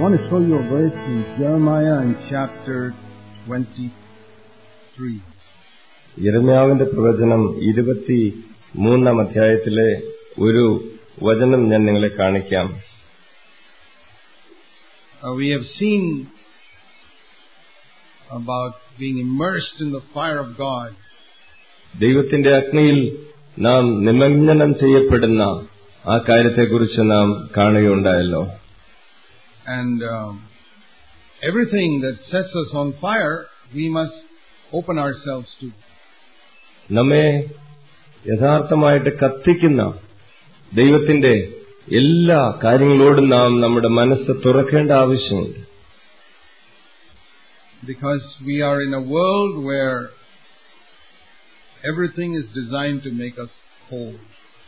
want to show you a verse in Jeremiah in chapter 23. യരമ്യാവിന്റെ പ്രവചനം ഇരുപത്തി മൂന്നാം അധ്യായത്തിലെ ഒരു വചനം ഞാൻ നിങ്ങളെ കാണിക്കാം Uh, we have seen about being immersed in the fire of God. ദൈവത്തിന്റെ അഗ്നിയിൽ നാം നിമജ്ജനം ചെയ്യപ്പെടുന്ന ആ കാര്യത്തെക്കുറിച്ച് നാം കാണുകയുണ്ടായല്ലോ And um, everything that sets us on fire, we must open ourselves to. നമ്മെ യഥാർത്ഥമായിട്ട് കത്തിക്കുന്ന ദൈവത്തിന്റെ എല്ലാ കാര്യങ്ങളോടും നാം നമ്മുടെ മനസ്സ് തുറക്കേണ്ട ആവശ്യമുണ്ട് Because we are in a world where everything is designed to make us cold.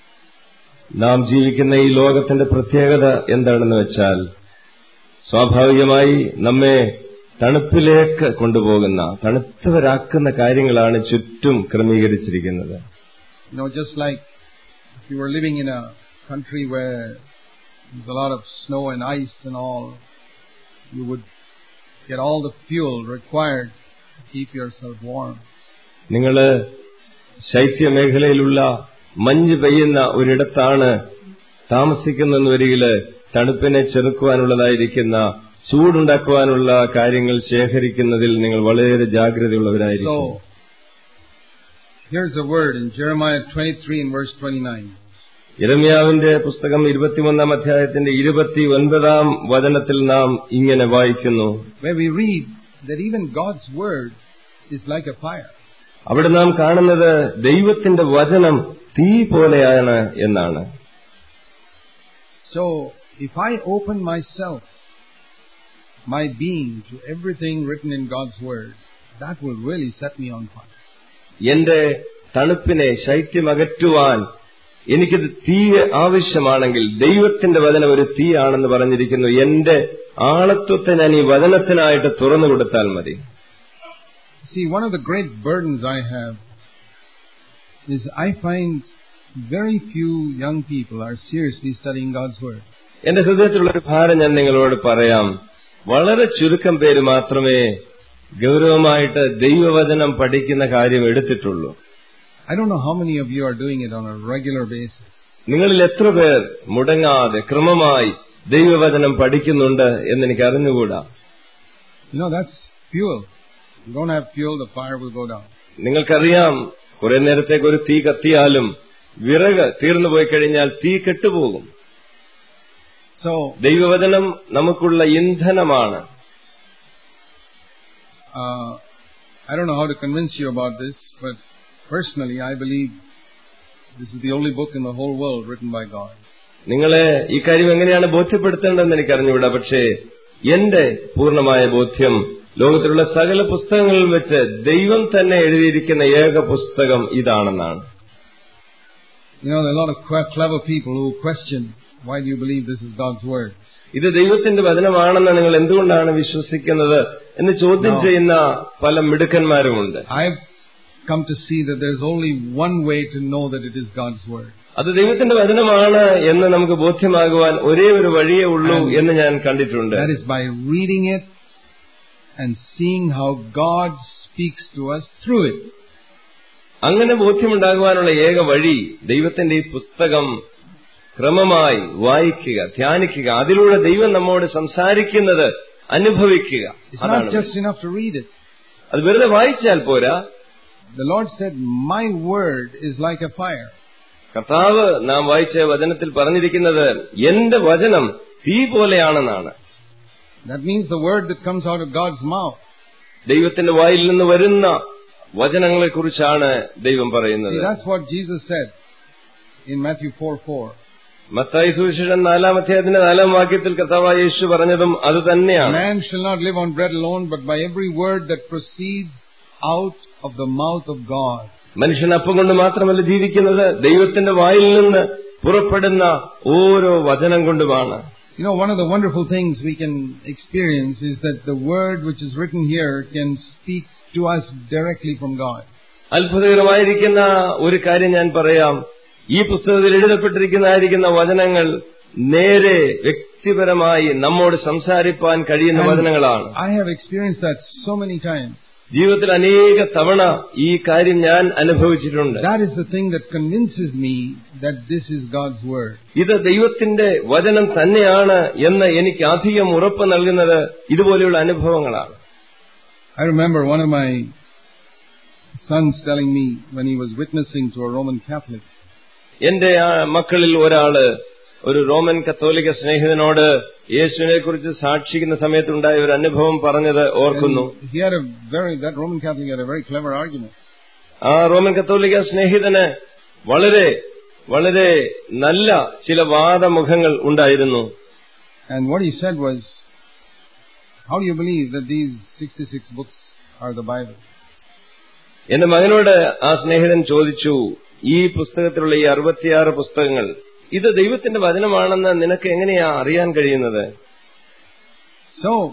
നാം ജീവിക്കുന്ന ഈ ലോകത്തിന്റെ പ്രത്യേകത എന്താണെന്ന് വെച്ചാൽ സ്വാഭാവികമായി നമ്മെ തണുപ്പിലേക്ക് കൊണ്ടുപോകുന്ന തണുത്തവരാക്കുന്ന കാര്യങ്ങളാണ് ചുറ്റും ക്രമീകരിച്ചിരിക്കുന്നത് You know, just like if you were living in a country where there's a lot of snow and ice and all, you would get all the fuel required to keep yourself warm. നിങ്ങൾ ശൈത്യമേഖലയിലുള്ള മഞ്ഞ് പെയ്യുന്ന ഒരിടത്താണ് താമസിക്കുന്നെന്ന് വരികില് തണുപ്പിനെ ചെറുക്കുവാനുള്ളതായിരിക്കുന്ന ചൂടുണ്ടാക്കുവാനുള്ള കാര്യങ്ങൾ ശേഖരിക്കുന്നതിൽ നിങ്ങൾ വളരെ ജാഗ്രതയുള്ളവരായിരിക്കും So, here's a word in Jeremiah 23 and verse 29. ഇരമ്യാവിന്റെ പുസ്തകം ഇരുപത്തിമൂന്നാം അധ്യായത്തിന്റെ ഇരുപത്തി ഒൻപതാം വചനത്തിൽ നാം ഇങ്ങനെ വായിക്കുന്നു where we read that even God's word is like a fire. അവിടെ നാം കാണുന്നത് ദൈവത്തിന്റെ വചനം തീ പോലെയാണ് എന്നാണ് So, if I open myself, my being, to everything written in God's word, that will really set me on fire. എന്റെ തണുപ്പിനെ ശൈത്യമകറ്റുവാൻ എനിക്കിത് തീ ആവശ്യമാണെങ്കിൽ ദൈവത്തിന്റെ വചനം ഒരു തീയാണെന്ന് പറഞ്ഞിരിക്കുന്നു എന്റെ ആളത്വത്തെ ഞാൻ ഈ വചനത്തിനായിട്ട് തുറന്നു കൊടുത്താൽ മതി See, one of the great burdens I have is I find very few young people are seriously studying God's word. എന്റെ ഹൃദയത്തിലുള്ള ഒരു ഭാരം ഞാൻ നിങ്ങളോട് പറയാം വളരെ ചുരുക്കം പേര് മാത്രമേ ഗൗരവമായിട്ട് ദൈവവചനം പഠിക്കുന്ന കാര്യം എടുത്തിട്ടുള്ളൂ I don't know how many of you are doing it on a regular basis. നിങ്ങളിൽ എത്ര പേർ മുടങ്ങാതെ ക്രമമായി ദൈവവചനം പഠിക്കുന്നുണ്ട് എന്ന് എനിക്ക് അറിഞ്ഞുകൂടാ You know, that's fuel. If you don't have fuel, the fire will go down. നിങ്ങൾക്കറിയാം കുറെ നേരത്തേക്ക് ഒരു തീ കത്തിയാലും വിറക് തീർന്നു പോയി കഴിഞ്ഞാൽ തീ കെട്ടുപോകും So, ദൈവവചനം നമുക്കുള്ള ഇന്ധനമാണ് uh, I don't know how to convince you about this, but personally, I believe this is the only book in the whole world written by God. നിങ്ങളെ ഈ കാര്യം എങ്ങനെയാണ് ബോധ്യപ്പെടുത്തേണ്ടതെന്ന് എനിക്ക് അറിഞ്ഞുകൂടാ പക്ഷേ എന്റെ പൂർണ്ണമായ ബോധ്യം ലോകത്തിലുള്ള സകല പുസ്തകങ്ങളിൽ വെച്ച് ദൈവം തന്നെ എഴുതിയിരിക്കുന്ന ഏക പുസ്തകം ഇതാണെന്നാണ് You know, there are a lot of que- clever people who question, why do you believe this is God's word? ഇത് ദൈവത്തിന്റെ വചനമാണെന്ന് നിങ്ങൾ എന്തുകൊണ്ടാണ് വിശ്വസിക്കുന്നത് എന്ന് ചോദ്യം No. ചെയ്യുന്ന പല മിടുക്കന്മാരുമുണ്ട് I've come to see that there's only one way to know that it is God's word. അത് ദൈവത്തിന്റെ വചനമാണ് എന്ന് നമുക്ക് ബോധ്യമാകുവാൻ ഒരേ ഒരു വഴിയേ ഉള്ളൂ And എന്ന് ഞാൻ കണ്ടിട്ടുണ്ട് That is by reading it and seeing how God speaks to us through it. അങ്ങനെ ബോധ്യമുണ്ടാകുവാനുള്ള ഏക വഴി ദൈവത്തിന്റെ ഈ പുസ്തകം ക്രമമായി വായിക്കുക ധ്യാനിക്കുക അതിലൂടെ ദൈവം നമ്മോട് സംസാരിക്കുന്നത് അനുഭവിക്കുക It's അതാണ് not just enough to read it. അത് വെറുതെ വായിച്ചാൽ പോരാ The Lord said, My word is like a fire. കർത്താവ് നാം വായിച്ച വചനത്തിൽ പറഞ്ഞിരിക്കുന്നത് എന്റെ വചനം തീ പോലെയാണെന്നാണ് That means the word that comes out of God's mouth. ദൈവത്തിന്റെ വായിൽ നിന്ന് വരുന്ന വചനങ്ങളെക്കുറിച്ചാണ് ദൈവം See, പറയുന്നത് that's what Jesus said in Matthew 4 4. Mathai സുവിശേഷം നാലാം അധ്യായത്തിന്റെ നാലാം വാക്യത്തിൽ കർത്താവായ യേശു പറഞ്ഞതും അത് തന്നെയാണ് Man shall not live on bread alone, but by every word that proceeds out of the mouth of God. മനുഷ്യൻ അപ്പം കൊണ്ട് മാത്രമല്ല ജീവിക്കുന്നത് ദൈവത്തിന്റെ വായിൽ നിന്ന് പുറപ്പെടുന്ന ഓരോ വചനം കൊണ്ടുമാണ് You know, one of the wonderful things we can experience is that the word which is written here can speak to us directly from God. അത്ഭുതകരമായിരിക്കുന്ന ഒരു കാര്യം ഞാൻ പറയാം ഈ പുസ്തകത്തിൽ എഴുതപ്പെട്ടിരിക്കുന്നതായിരിക്കുന്ന വചനങ്ങൾ നേരെ വ്യക്തി വ്യക്തിപരമായി നമ്മോട് സംസാരിപ്പാൻ കഴിയുന്ന And വചനങ്ങളാണ് I have experienced that so many times. ജീവിതത്തിൽ അനേക തവണ ഈ കാര്യം ഞാൻ അനുഭവിച്ചിട്ടുണ്ട് That is the thing that convinces me that this is God's Word. ഇത് ദൈവത്തിന്റെ വചനം തന്നെയാണ് എന്ന് എനിക്ക് അധികം ഉറപ്പ് നൽകുന്നത് ഇതുപോലെയുള്ള അനുഭവങ്ങളാണ് I remember one of my sons telling me when he was witnessing to a Roman Catholic, എന്റെ ആ മക്കളിൽ ഒരാള് ഒരു റോമൻ കത്തോലിക്ക സ്നേഹിതനോട് യേശുവിനെ കുറിച്ച് സാക്ഷിക്കുന്ന സമയത്തുണ്ടായ ഒരു അനുഭവം പറഞ്ഞത് ഓർക്കുന്നു and he had a very, that Roman Catholic had a very clever argument. ആ റോമൻ കത്തോലിക്ക സ്നേഹിതന് വളരെ വളരെ നല്ല ചില വാദമുഖങ്ങൾ ഉണ്ടായിരുന്നു And what he said was, how do you believe that these 66 books are the Bible? എന്റെ മകനോട് ആ സ്നേഹിതൻ ചോദിച്ചു ഈ പുസ്തകത്തിലുള്ള ഈ അറുപത്തിയാറ് പുസ്തകങ്ങൾ ഇത് ദൈവത്തിന്റെ വചനമാണെന്ന് നിനക്ക് എങ്ങനെയാ അറിയാൻ കഴിയുന്നത് So,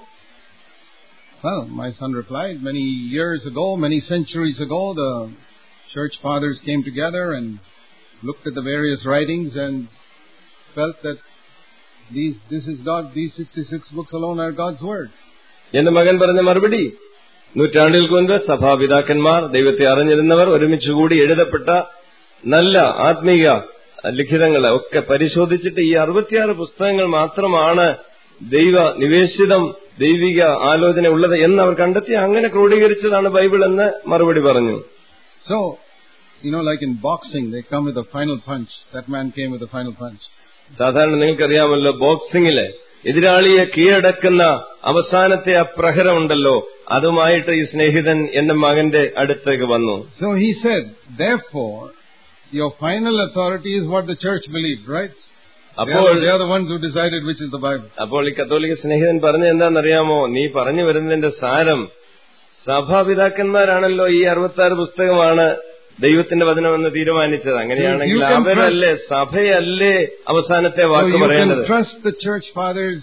well, my son replied, many years ago, many centuries ago, the church fathers came together and looked at the various writings and felt that these, this is God, these 66 books alone are God's Word. എന്റെ മകൻ പറഞ്ഞ മറുപടി നൂറ്റാണ്ടുകൾക്ക് മുൻപ് സഭാപിതാക്കന്മാർ ദൈവത്തെ അറിഞ്ഞിരുന്നവർ ഒരുമിച്ചുകൂടി എഴുതപ്പെട്ട നല്ല ആത്മീക ലിഖിതങ്ങളെ ഒക്കെ പരിശോധിച്ചിട്ട് ഈ അറുപത്തിയാറ് പുസ്തകങ്ങൾ മാത്രമാണ് ദൈവ നിവേശിതം ദൈവിക ആലോചന ഉള്ളത് എന്ന് അവർ കണ്ടെത്തി അങ്ങനെ ക്രോഡീകരിച്ചതാണ് ബൈബിൾ എന്ന് മറുപടി പറഞ്ഞു So, you know, like in boxing, they come with a final punch. That man came with a final punch. സാധാരണ നിങ്ങൾക്കറിയാമല്ലോ ബോക്സിംഗില് എതിരാളിയെ കീഴടക്കുന്ന അവസാനത്തെ ആ പ്രഹരമുണ്ടല്ലോ അതുമായിട്ട് ഈ സ്നേഹിതൻ എന്റെ മകന്റെ അടുത്തേക്ക് വന്നു So he said, therefore, your final authority is what the church believed, right? They അപ്പോൾ are, they are the ones who decided which is the Bible. അപ്പോൾ ഈ കത്തോലിക്ക സ്നേഹിതൻ പറഞ്ഞ എന്താണെന്നറിയാമോ നീ പറഞ്ഞു വരുന്നതിന്റെ സാരം സഭാപിതാക്കന്മാരാണല്ലോ ഈ അറുപത്തി ആറ് പുസ്തകമാണ് ദൈവത്തിന്റെ വചനമെന്ന് തീരുമാനിച്ചത് അങ്ങനെയാണെങ്കിൽ You can അവരല്ലേ സഭയല്ലേ അവസാനത്തെ So വാക്ക് you പറയേണ്ടത് can trust the church fathers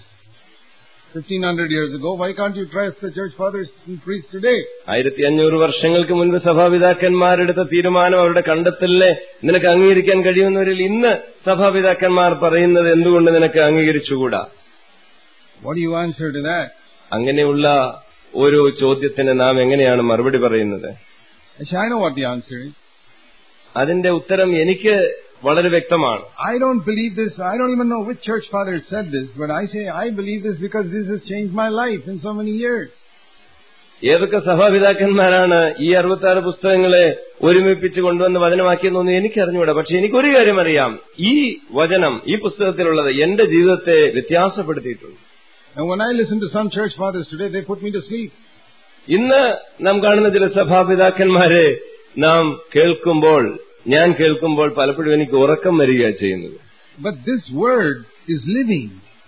1500 years ago. Why can't you trust the church fathers and priests today? ആയിരത്തി അഞ്ഞൂറ് വർഷങ്ങൾക്ക് മുൻപ് സഭാപിതാക്കന്മാരെടുത്ത തീരുമാനം അവരുടെ കണ്ടെത്തലിനെ നിനക്ക് അംഗീകരിക്കാൻ കഴിയുന്നവരിൽ ഇന്ന് സഭാപിതാക്കന്മാർ പറയുന്നത് എന്തുകൊണ്ട് നിനക്ക് അംഗീകരിച്ചുകൂടാ What do you answer to that? അങ്ങനെയുള്ള ഒരു ചോദ്യത്തിന് നാം എങ്ങനെയാണ് മറുപടി പറയുന്നത് Actually, I know what the answer is. അതിന്റെ ഉത്തരം എനിക്ക് വളരെ വ്യക്തമാണ് I don't believe this. I don't even know which church father said this, but I say I believe this because this has changed my life in so many years. ഏതൊക്കെ സഭാപിതാക്കന്മാരാണ് ഈ അറുപത്തി ആറ് പുസ്തകങ്ങളെ ഒരുമിപ്പിച്ച് കൊണ്ടുവന്ന് വചനമാക്കിയെന്നൊന്നും എനിക്കറിഞ്ഞൂടാ പക്ഷെ എനിക്കൊരു കാര്യം അറിയാം ഈ വചനം ഈ പുസ്തകത്തിലുള്ളത് എന്റെ ജീവിതത്തെ വ്യത്യാസപ്പെടുത്തിയിട്ടുണ്ട് And when I listen to some church fathers today, they put me to sleep. ഇന്ന് നാം കാണുന്ന ചില സഭാപിതാക്കന്മാരെ നാം കേൾക്കുമ്പോൾ ഞാൻ കേൾക്കുമ്പോൾ പലപ്പോഴും എനിക്ക് ഉറക്കം വരികയാണ് ചെയ്യുന്നത് But this word is living.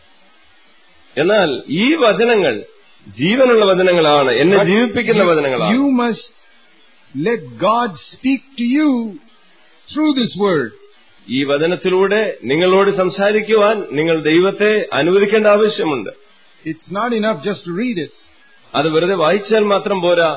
എന്നാൽ ഈ വചനങ്ങൾ ജീവനുള്ള വചനങ്ങളാണ് എന്നെ But ജീവിപ്പിക്കുന്ന you- വചനങ്ങളാണ് You must let God speak to you through this word. ഈ വചനത്തിലൂടെ നിങ്ങളോട് സംസാരിക്കുവാൻ നിങ്ങൾ ദൈവത്തെ അനുവദിക്കേണ്ട ആവശ്യമുണ്ട് It's not enough just to read it. അത് വെറുതെ വായിച്ചാൽ മാത്രം പോരാ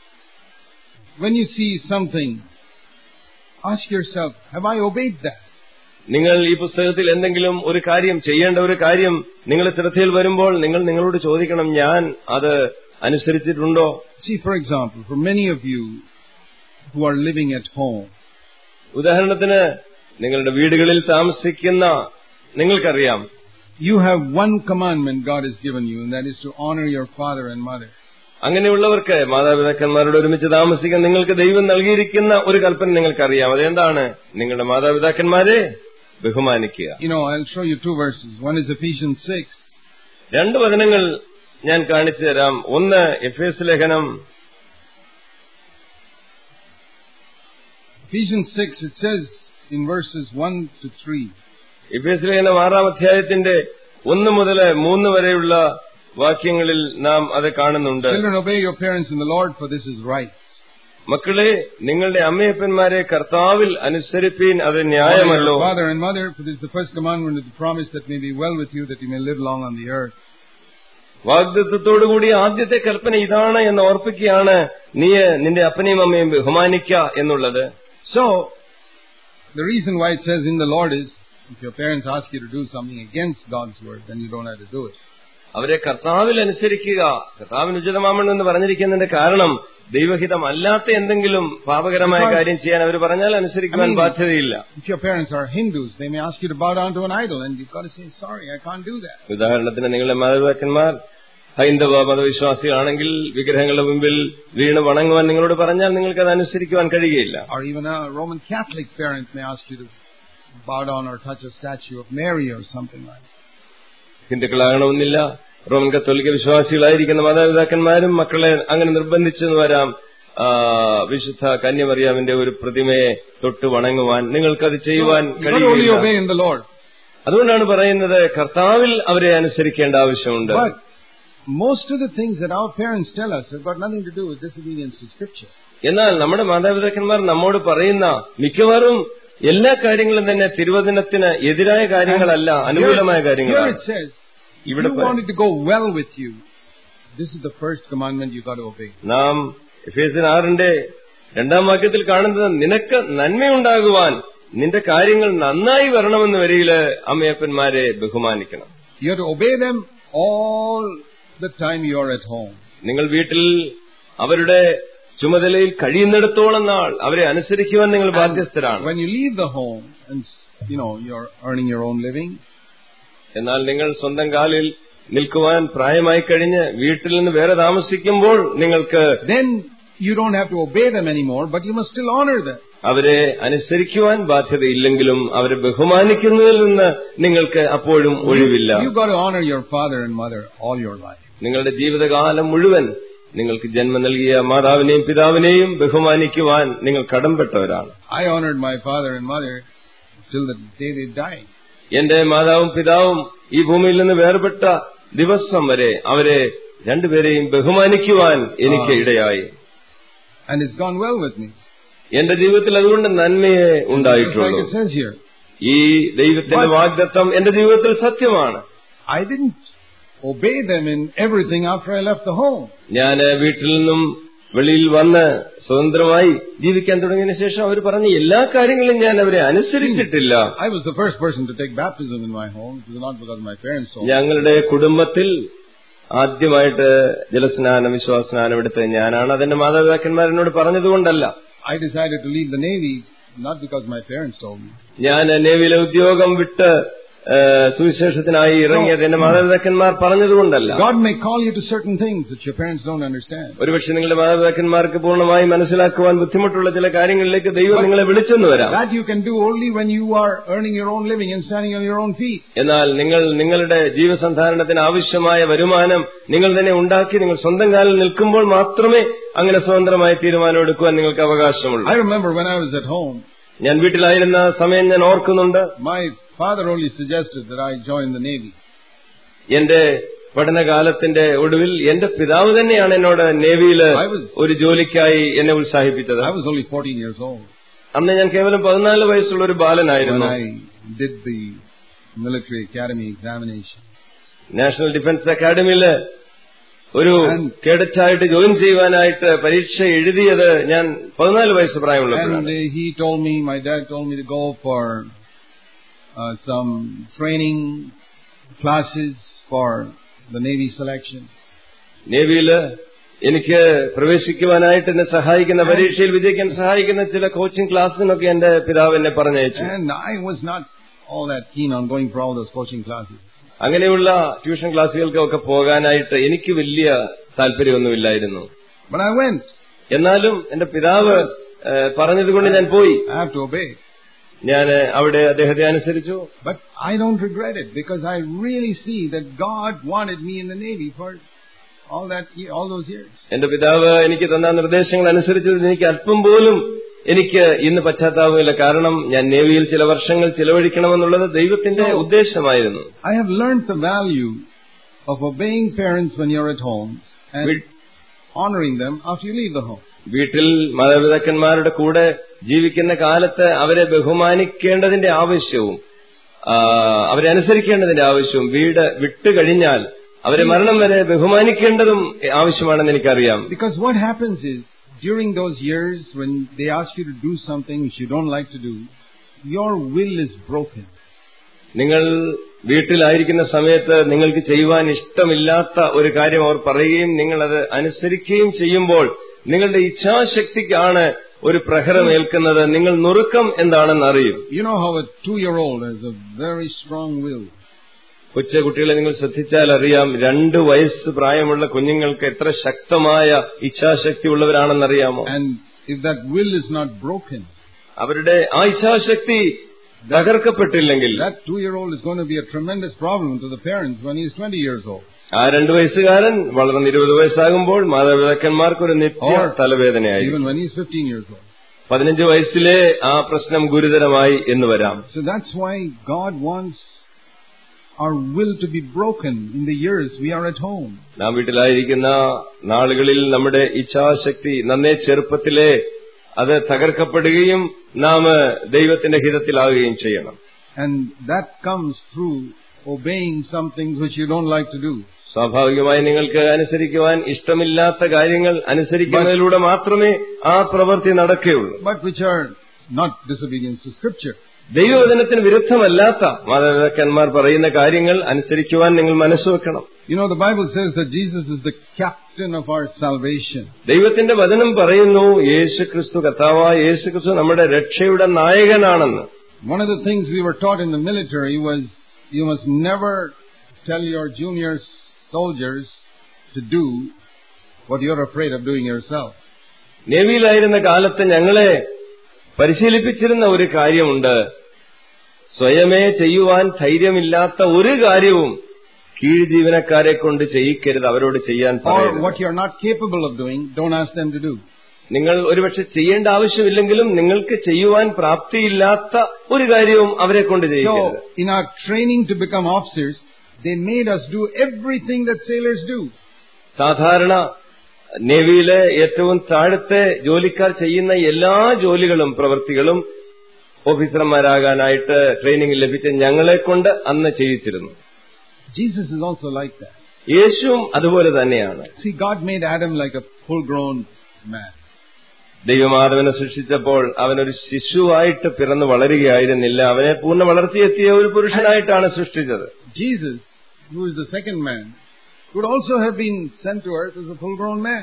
When you see something, ask yourself, have I obeyed that? നിങ്ങൾ ഈ പുസ്തകത്തിൽ എന്തെങ്കിലും ഒരു കാര്യം ചെയ്യേണ്ട ഒരു കാര്യം നിങ്ങളുടെ ശ്രദ്ധയിൽ വരുമ്പോൾ നിങ്ങൾ നിങ്ങളോട് ചോദിക്കണം ഞാൻ അത് അനുസരിച്ചിട്ടുണ്ടോ See, for example, for many of you who are living at home, ഉദാഹരണത്തിന് നിങ്ങളുടെ വീടുകളിൽ താമസിക്കുന്ന നിങ്ങൾക്കറിയാം you have one commandment God has given you, and that is to honor your father and mother. അങ്ങനെയുള്ളവർക്ക് മാതാപിതാക്കന്മാരോട് ഒരുമിച്ച് താമസിക്കാൻ നിങ്ങൾക്ക് ദൈവം നൽകിയിരിക്കുന്ന ഒരു കൽപ്പന നിങ്ങൾക്കറിയാം അതെന്താണ് നിങ്ങളുടെ മാതാപിതാക്കന്മാരെ ബഹുമാനിക്കുക You know, I'll show you two verses. One is Ephesians 6. രണ്ട് വചനങ്ങൾ ഞാൻ കാണിച്ചു തരാം ഒന്ന് എഫ് എസ് ലേഖനം Ephesians 6, it says in verses 1 to 3. എഫ് എസ് ലേഖനം ആറാം അധ്യായത്തിന്റെ ഒന്ന് മുതൽ മൂന്ന് വരെയുള്ള വാക്യങ്ങളിൽ നാം അത് കാണുന്നുണ്ട് Children, obey your parents in the Lord, for this is right. മക്കളെ നിങ്ങളുടെ അമ്മയപ്പന്മാരെ കർത്താവിൽ അനുസരിപ്പീൻ അത് Honor ന്യായമല്ലോ your father and mother, for this is the first commandment with the promise that may be well with you, that you may live long on the earth. വാഗ്ദത്വത്തോടുകൂടി ആദ്യത്തെ കൽപ്പന ഇതാണ് എന്ന് ഓർപ്പിക്കുകയാണ് നീ നിന്റെ അപ്പനെയും അമ്മയും ബഹുമാനിക്ക എന്നുള്ളത് So, the reason why it says in the Lord is If your parents ask you to do something against God's word, then you don't have to do it. അവരെ കർത്താവിൽ അനുസരിക്കുക കർത്താവിന് ഉചിതമാമെന്ന് പറഞ്ഞിരിക്കുന്നതിന്റെ കാരണം ദൈവഹിതമല്ലാത്ത എന്തെങ്കിലും പാപകരമായ കാര്യം ചെയ്യാൻ അവർ പറഞ്ഞാൽ അനുസരിക്കുവാൻ ബാധ്യതയില്ല If your parents are Hindus, they may ask you to bow down to an idol, and you've got to say, sorry, I can't do that. ഉദാഹരണത്തിന് നിങ്ങളുടെ മാതാപിതാക്കന്മാർ ഹൈന്ദവ മതവിശ്വാസികളാണെങ്കിൽ വിഗ്രഹങ്ങളുടെ മുമ്പിൽ വീണ് വണങ്ങുവാൻ നിങ്ങളോട് പറഞ്ഞാൽ നിങ്ങൾക്ക് അത് അനുസരിക്കുവാൻ കഴിയുകയില്ല Or even a Roman Catholic parent may ask you to bow down or touch a statue of Mary or something like that. ഹിന്ദുക്കളാകണമെന്നില്ല റോമൻ കത്തോലിക്ക വിശ്വാസികളായിരിക്കുന്ന മാതാപിതാക്കന്മാരും മക്കളെ അങ്ങനെ നിർബന്ധിച്ചെന്ന് വരാം ആ, വിശുദ്ധ കന്യമറിയാമിന്റെ ഒരു പ്രതിമയെ തൊട്ട് വണങ്ങുവാൻ നിങ്ങൾക്കത് ചെയ്യുവാൻ You've got to only കഴിയില്ല obey in the Lord. അതുകൊണ്ടാണ് പറയുന്നത് കർത്താവിൽ അവരെ അനുസരിക്കേണ്ട ആവശ്യമുണ്ട് But most of the things that our parents tell us have got nothing to do with disobedience to Scripture. എന്നാൽ നമ്മുടെ മാതാപിതാക്കന്മാർ നമ്മോട് പറയുന്ന മിക്കവാറും എല്ലാ കാര്യങ്ങളും തന്നെ തിരുവചനത്തിന് എതിരായ കാര്യങ്ങളല്ല അനുകൂലമായ Here കാര്യങ്ങളാണ് it says, if ഇവിടെ you want it to go well with you, this is the first commandment you've got to obey. നാം എഫേസിൻ ആറിന്റെ രണ്ടാം വാക്യത്തിൽ കാണുന്നത് നിനക്ക് നന്മയുണ്ടാകുവാൻ നിന്റെ കാര്യങ്ങൾ നന്നായി വരണമെന്ന് വരിയില് അമ്മയപ്പന്മാരെ ബഹുമാനിക്കണം You have to obey them all the time you are at home. നിങ്ങൾ വീട്ടിൽ അവരുടെ ചുമതലയിൽ കഴിയുന്നിടത്തോളം നാൾ അവരെ അനുസരിക്കുവാൻ നിങ്ങൾ ബാധ്യസ്ഥരാണ് When you leave the home and, you know, you're earning your own living, എന്നാൽ നിങ്ങൾ സ്വന്തം കാലിൽ നിൽക്കുവാൻ പ്രായമായി കഴിഞ്ഞ് വീട്ടിൽ നിന്ന് വേറെ താമസിക്കുമ്പോൾ നിങ്ങൾക്ക് then you don't have to obey them anymore, but you must still honor them. അവരെ അനുസരിക്കുവാൻ ബാധ്യതയില്ലെങ്കിലും അവരെ ബഹുമാനിക്കുന്നതിൽ നിന്ന് നിങ്ങൾക്ക് അപ്പോഴും ഒഴിവില്ല You've got to honor your father and mother all your life. നിങ്ങളുടെ ജീവിതകാലം മുഴുവൻ നിങ്ങൾക്ക് ജന്മം നൽകിയ മാതാവിനെയും പിതാവിനെയും ബഹുമാനിക്കുവാൻ നിങ്ങൾ കടംപെട്ടവരാണ് I honored my father and mother till the day they died. എന്റെ മാതാവും പിതാവും ഈ ഭൂമിയിൽ നിന്ന് വേർപെട്ട ദിവസം വരെ അവരെ രണ്ടുപേരെയും ബഹുമാനിക്കുവാൻ എനിക്ക് ഇടയായി And it's gone well with me. എന്റെ ജീവിതത്തിൽ അതുകൊണ്ട് നന്മയെ Just like ഉണ്ടായിട്ടുള്ളൂ it says here. ഈ ദൈവത്തിന്റെ വാഗ്ദത്തം എന്റെ ജീവിതത്തിൽ സത്യമാണ് I didn't obey them in everything after I left the home. ഞാൻ വീട്ടിൽ നിന്നും വെളിയിൽ വന്ന് സ്വതന്ത്രമായി ജീവിക്കാൻ തുടങ്ങിയതിനു ശേഷം അവർ പറഞ്ഞ എല്ലാ കാര്യങ്ങളും ഞാൻ അവരെ അനുസരിച്ചിട്ടില്ല I was the first person to take baptism in my home. It was not because my parents told me. ഞങ്ങളുടെ കുടുംബത്തിൽ ആദ്യമായിട്ട് ജലസ്നാനം വിശ്വാസസ്നാനം എടുത്തത് ഞാനാണ് അതെന്റെ മാതാപിതാക്കന്മാർ എന്നോട് പറഞ്ഞതുകൊണ്ടല്ല I decided to leave the Navy not because my parents told me. ഞാൻ നേവിയിലെ ഉദ്യോഗം വിട്ട് ഏ, സുവിശേഷത്തിനായി ഇറങ്ങിയത് എന്റെ മാതാപിതാക്കന്മാർ പറഞ്ഞതുകൊണ്ടല്ല God may call you to certain things that your parents don't understand. ഒരുപക്ഷെ നിങ്ങളുടെ മാതാപിതാക്കന്മാർക്ക് പൂർണ്ണമായി മനസ്സിലാക്കുവാൻ ബുദ്ധിമുട്ടുള്ള ചില കാര്യങ്ങളിലേക്ക് ദൈവം നിങ്ങളെ വിളിച്ചെന്ന് വരാം That you can do only when you are earning your own living and standing on your own feet. എന്നാൽ നിങ്ങൾ നിങ്ങളുടെ ജീവസന്ധാരണത്തിന് ആവശ്യമായ വരുമാനം നിങ്ങൾ തന്നെ ഉണ്ടാക്കി നിങ്ങൾ സ്വന്തം കാലിൽ നിൽക്കുമ്പോൾ മാത്രമേ അങ്ങനെ സ്വതന്ത്രമായ തീരുമാനം എടുക്കുവാൻ നിങ്ങൾക്ക് അവകാശമുള്ളൂ I remember when I was at home, ഞാൻ വീട്ടിലായിരുന്ന സമയം ഞാൻ ഓർക്കുന്നുണ്ട് my father only suggested that I join the Navy. എന്റെ പഠനകാലത്തിന്റെ ഒടുവിൽ എന്റെ പിതാവ് തന്നെയാണ് എന്നോട് നേവിയിൽ I was- ഒരു ജോലിക്കായി എന്നെ ഉത്സാഹിപ്പിച്ചത് I was only 14 years old അന്ന് ഞാൻ കേവലം പതിനാല് വയസ്സുള്ള ഒരു when ബാലനായിരുന്നു I did the military academy examination. National defence അക്കാദമിയില് ഒരു And- കേഡറ്റായിട്ട് ജോയിൻ ചെയ്യുവാനായിട്ട് പരീക്ഷ എഴുതിയത് ഞാൻ പതിനാല് വയസ്സ് And പ്രായമുള്ളപ്പോഴാണ് uh, he told me, my dad told me to go for uh, some training classes for the Navy selection. നേവിയില് എനിക്ക് പ്രവേശിക്കുവാനായിട്ട് എന്നെ സഹായിക്കുന്ന പരീക്ഷയിൽ വിജയിക്കാൻ സഹായിക്കുന്ന ചില കോച്ചിങ് ക്ലാസ്സിനൊക്കെ എന്റെ പിതാവ് എന്നെ പറഞ്ഞയച്ചു And I was not all that keen on going for all those coaching classes. അങ്ങനെയുള്ള ട്യൂഷൻ ക്ലാസ്സുകൾക്കൊക്കെ പോകാനായിട്ട് എനിക്ക് വലിയ താല്പര്യമൊന്നുമില്ലായിരുന്നു But I went. എന്നാലും എന്റെ പിതാവ് ഏഹ്, പറഞ്ഞതുകൊണ്ട് ഞാൻ പോയി I have to obey. ഞാൻ അവിടെ അദ്ദേഹത്തെ അനുസരിച്ചു But I don't regret it because I really see that God wanted me in the Navy for all that, ye- all those years. എന്റെ പിതാവ് എനിക്ക് തന്ന നിർദ്ദേശങ്ങൾ അനുസരിച്ചതിൽ എനിക്ക് അല്പം പോലും എനിക്ക് ഇന്ന് പശ്ചാത്താപമില്ല കാരണം ഞാൻ നേവിയിൽ ചില വർഷങ്ങൾ ചിലവഴിക്കണമെന്നുള്ളത് ദൈവത്തിന്റെ ഉദ്ദേശമായിരുന്നു I have learned the value of obeying parents when you're at home and V- honoring them after you leave the home. വീട്ടിൽ മാതാപിതാക്കന്മാരുടെ കൂടെ ജീവിക്കുന്ന കാലത്ത് അവരെ ബഹുമാനിക്കേണ്ടതിന്റെ ആവശ്യവും ആ, അവരെ അനുസരിക്കേണ്ടതിന്റെ ആവശ്യവും വീട് വിട്ടുകഴിഞ്ഞാൽ അവരെ മരണം വരെ ബഹുമാനിക്കേണ്ടതും ആവശ്യമാണെന്ന് എനിക്കറിയാം Because what happens is, during those years when they ask you to do something which you don't like to do, your will is broken. നിങ്ങൾ വീട്ടിലായിരിക്കുന്ന സമയത്ത് നിങ്ങൾക്ക് ചെയ്യുവാൻ ഇഷ്ടമില്ലാത്ത ഒരു കാര്യം അവർ പറയുകയും നിങ്ങളത് അനുസരിക്കുകയും ചെയ്യുമ്പോൾ നിങ്ങളുടെ ഇച്ഛാശക്തിക്കാണ് ഒരു പ്രഹരമേൽക്കുന്നത് നിങ്ങൾ നുറുക്കം എന്താണെന്ന് അറിയും You know how a two-year-old has a very strong will. കൊച്ചുകുട്ടികളെ നിങ്ങൾ ശ്രദ്ധിച്ചാൽ അറിയാം രണ്ട് വയസ്സ് പ്രായമുള്ള കുഞ്ഞുങ്ങൾക്ക് എത്ര ശക്തമായ ഇച്ഛാശക്തി ഉള്ളവരാണെന്നറിയാമോ And if that will is not broken, അവരുടെ ആ ഇച്ഛാശക്തി തകർക്കപ്പെട്ടില്ലെങ്കിൽ that two-year-old is going to be a tremendous problem to the parents when he is 20 years old. ആ രണ്ടു വയസ്സുകാരൻ വളർന്ന് ഇരുപത് വയസ്സാകുമ്പോൾ മാതാപിതാക്കന്മാർക്ക് ഒരു നിത്യ Or തലവേദനയായി Even when he is 15 years old. പതിനഞ്ച് വയസ്സിലെ ആ പ്രശ്നം ഗുരുതരമായി എന്ന് വരാം So that's why God wants our will to be broken in the years we are at home. നാം വീട്ടിലായിരിക്കുന്ന നാളുകളിൽ നമ്മുടെ ഇച്ഛാശക്തി നന്നേ ചെറുപ്പത്തിലെ അത് തകർക്കപ്പെടുകയും നാം ദൈവത്തിന്റെ ഹിതത്തിലാകുകയും ചെയ്യണം And that comes through obeying some things which you don't like to do. സ്വാഭാവികമായി നിങ്ങൾക്ക് അനുസരിക്കുവാൻ ഇഷ്ടമില്ലാത്ത കാര്യങ്ങൾ അനുസരിക്കുന്നതിലൂടെ മാത്രമേ ആ പ്രവൃത്തി നടക്കുകയുള്ളൂ but which are not disobedience to scripture. ദൈവവചനത്തിന് വിരുദ്ധമല്ലാത്ത മാതാപിതാക്കന്മാർ പറയുന്ന കാര്യങ്ങൾ അനുസരിക്കുവാൻ നിങ്ങൾ മനസ്സുവെക്കണം You know, the Bible says that Jesus is the captain of our salvation. ദൈവത്തിന്റെ വചനം പറയുന്നു യേശു ക്രിസ്തു കർത്താവ യേശു ക്രിസ്തു നമ്മുടെ രക്ഷയുടെ നായകനാണെന്ന് One of the things we were taught in the military was you must never tell your junior soldiers to do what you're afraid of doing yourself. നേവിയിലായിരുന്ന കാലത്ത് ഞങ്ങളെ പരിശീലിപ്പിച്ചിരുന്ന ഒരു കാര്യമുണ്ട് സ്വയമേ ചെയ്യുവാൻ ധൈര്യമില്ലാത്ത ഒരു കാര്യവും കീഴ് ജീവനക്കാരെ കൊണ്ട് ചെയ്യിക്കരുത് അവരോട് ചെയ്യാൻ Or പറയരുത് what you're not capable of doing, don't ask them to do. നിങ്ങൾ ഒരുപക്ഷെ ചെയ്യേണ്ട ആവശ്യമില്ലെങ്കിലും നിങ്ങൾക്ക് ചെയ്യുവാൻ പ്രാപ്തിയില്ലാത്ത ഒരു കാര്യവും അവരെ കൊണ്ട് ചെയ്യിക്കരുത് So, in our training to become officers, they made us do everything that sailors do. സാധാരണ നേവിയിലെ ഏറ്റവും താഴത്തെ ജോലിക്കാർ ചെയ്യുന്ന എല്ലാ ജോലികളും പ്രവൃത്തികളും ഓഫീസർമാരാകാനായിട്ട് ട്രെയിനിങ് ലഭിച്ച ഞങ്ങളെ കൊണ്ട് അന്ന് ചെയ്യിച്ചിരുന്നു Jesus is also like that. യേശുവും അതുപോലെ തന്നെയാണ് See, God made Adam like a full-grown man. ദൈവമാധവനെ സൃഷ്ടിച്ചപ്പോൾ അവനൊരു ശിശുവായിട്ട് പിറന്നു വളരുകയായിരുന്നില്ല അവനെ പൂർണ്ണ വളർത്തിയെത്തിയ ഒരു പുരുഷനായിട്ടാണ് സൃഷ്ടിച്ചത് Jesus, who is the second man, could also have been sent to earth as a full-grown man.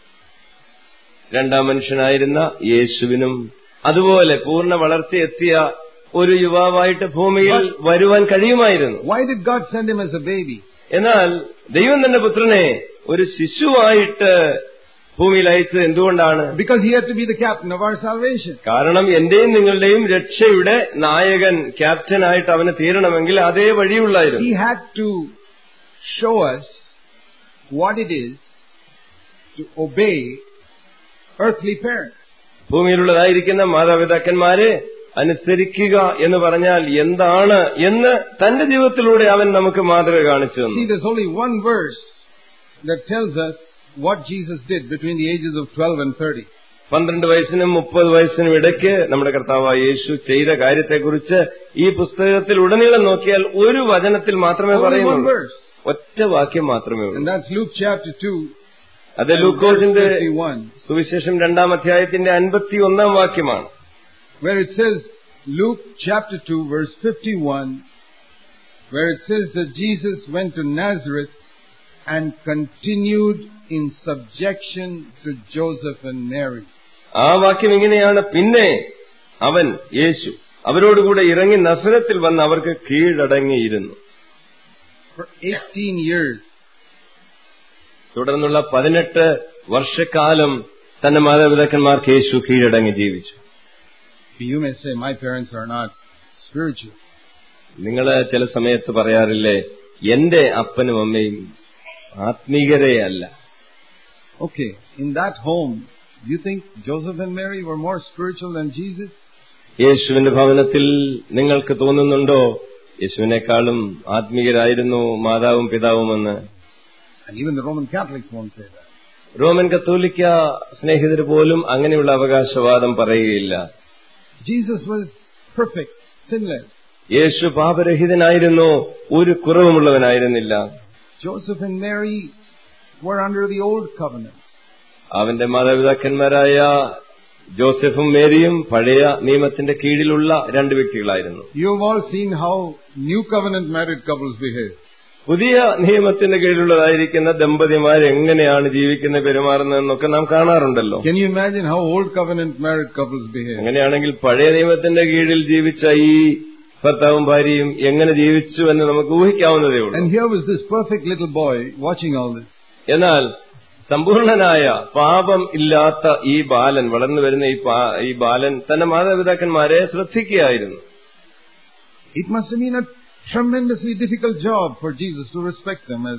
രണ്ടാം മനുഷ്യനായിരുന്ന യേശുവിനും അതുപോലെ പൂർണ്ണ വളർത്തിയെത്തിയ ഒരു യുവാവായിട്ട് ഭൂമിയിൽ വരുവാൻ കഴിയുമായിരുന്നു Why did God send him as a baby? എന്നാൽ ദൈവം തന്റെ പുത്രനെ ഒരു ശിശുവായിട്ട് ഭൂമിയിൽ അയച്ചത് എന്തുകൊണ്ടാണ് Because he had to be the captain of our salvation. കാരണം എന്റെയും നിങ്ങളുടെയും രക്ഷയുടെ നായകൻ ക്യാപ്റ്റനായിട്ട് അവന് തീരണമെങ്കിൽ അതേ വഴിയുള്ളായിരുന്നു He had to show us what it is to obey earthly parents. ഭൂമിയിലുള്ളതായിരിക്കുന്ന മാതാപിതാക്കന്മാരെ അനുസരിക്കുക എന്ന് പറഞ്ഞാൽ എന്താണ് എന്ന് തന്റെ ജീവിതത്തിലൂടെ അവൻ നമുക്ക് മാതൃക കാണിച്ചു See, തന്നു there's only one verse that tells us what Jesus did between the ages of 12 and 30. പന്ത്രണ്ട് വയസ്സിനും മുപ്പത് വയസ്സിനും ഇടയ്ക്ക് നമ്മുടെ കർത്താവായ യേശു ചെയ്ത കാര്യത്തെക്കുറിച്ച് ഈ പുസ്തകത്തിൽ ഉടനീളം നോക്കിയാൽ ഒരു വചനത്തിൽ മാത്രമേ Only one പറയുന്നുള്ളൂ verse. ഒറ്റ വാക്യം മാത്രമേ And ഉള്ളൂ that's Luke chapter 2, അത് and verse ലൂക്കോസിന്റെ 51, സുവിശേഷം രണ്ടാം അധ്യായത്തിന്റെ അൻപത്തി ഒന്നാം വാക്യമാണ് where it says, Luke chapter 2, verse 51, where it says that Jesus went to Nazareth and continued in subjection to Joseph and Mary. ആ വാക്യം ഇങ്ങനെയാണ് പിന്നെ അവൻ യേശു അവരോടുകൂടെ ഇറങ്ങി നസരത്തിൽ വന്ന് അവർക്ക് കീഴടങ്ങിയിരുന്നു For 18 years, തുടർന്നുള്ള പതിനെട്ട് വർഷക്കാലം തന്റെ മാതാപിതാക്കന്മാർക്ക് യേശു കീഴടങ്ങി ജീവിച്ചു you may say, my parents are not spiritual. നിങ്ങൾ ചില സമയത്ത് പറയാറില്ലേ എന്റെ അപ്പനും അമ്മയും ആത്മീകരേ അല്ല Okay, in that home, do you think Joseph and Mary were more spiritual than Jesus? യേശുവിന്റെ ഭവനത്തിൽ നിങ്ങൾക്ക് തോന്നുന്നുണ്ടോ യേശുവിനേക്കാളും ആത്മീയരായിരുന്നു മാതാവും പിതാവുമെന്ന് And even the Roman Catholics won't say that. Roman കത്തോലിക്ക സ്നേഹിതർ പോലും അങ്ങനെയുള്ള അവകാശവാദം പറയുകയില്ല Jesus was perfect, sinless. യേശു പാപരഹിതനായിരുന്നു ഒരു കുറവുമുള്ളവനായിരുന്നില്ല Joseph and Mary were under the old covenant. അവന്റെ മാതാപിതാക്കന്മാരായ ജോസഫും മേരിയും പഴയ നിയമത്തിന്റെ കീഴിലുള്ള രണ്ട് വ്യക്തികളായിരുന്നു You've all seen how new covenant married couples behave. പുതിയ നിയമത്തിന്റെ കീഴിലുള്ളതായിരിക്കുന്ന ദമ്പതിമാർ എങ്ങനെയാണ് ജീവിക്കുന്ന പെരുമാറുന്നതെന്നൊക്കെ നാം കാണാറുണ്ടല്ലോ Can you imagine how old covenant married couples behave? അങ്ങനെയാണെങ്കിൽ പഴയ നിയമത്തിന്റെ കീഴിൽ ജീവിച്ച ഈ ഭർത്താവും ഭാര്യയും എങ്ങനെ ജീവിച്ചു എന്ന് നമുക്ക് ഊഹിക്കാവുന്നതേ ഉള്ളൂ And here was this perfect little boy watching all this. എന്നാൽ സമ്പൂർണനായ പാപം ഇല്ലാത്ത ഈ ബാലൻ വളർന്നു വരുന്ന ഈ പാ- ഈ ബാലൻ തന്റെ മാതാപിതാക്കന്മാരെ ശ്രദ്ധിക്കുകയായിരുന്നു It must have been a tremendously difficult job for Jesus to respect them as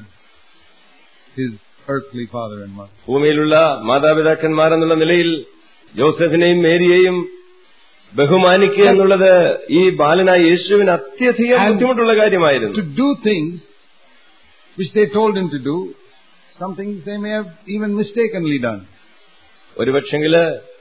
his earthly father and mother. ഭൂമിയിലുള്ള മാതാപിതാക്കന്മാർ എന്നുള്ള നിലയിൽ ജോസഫിനെയും മേരിയെയും ബഹുമാനിക്കുക എന്നുള്ളത് ഈ ബാലനായ യേശുവിന് അത്യധികം And ബുദ്ധിമുട്ടുള്ള കാര്യമായിരുന്നു To do things which they told him to do, some things they may have even mistakenly done. ഒരുപക്ഷെങ്കില്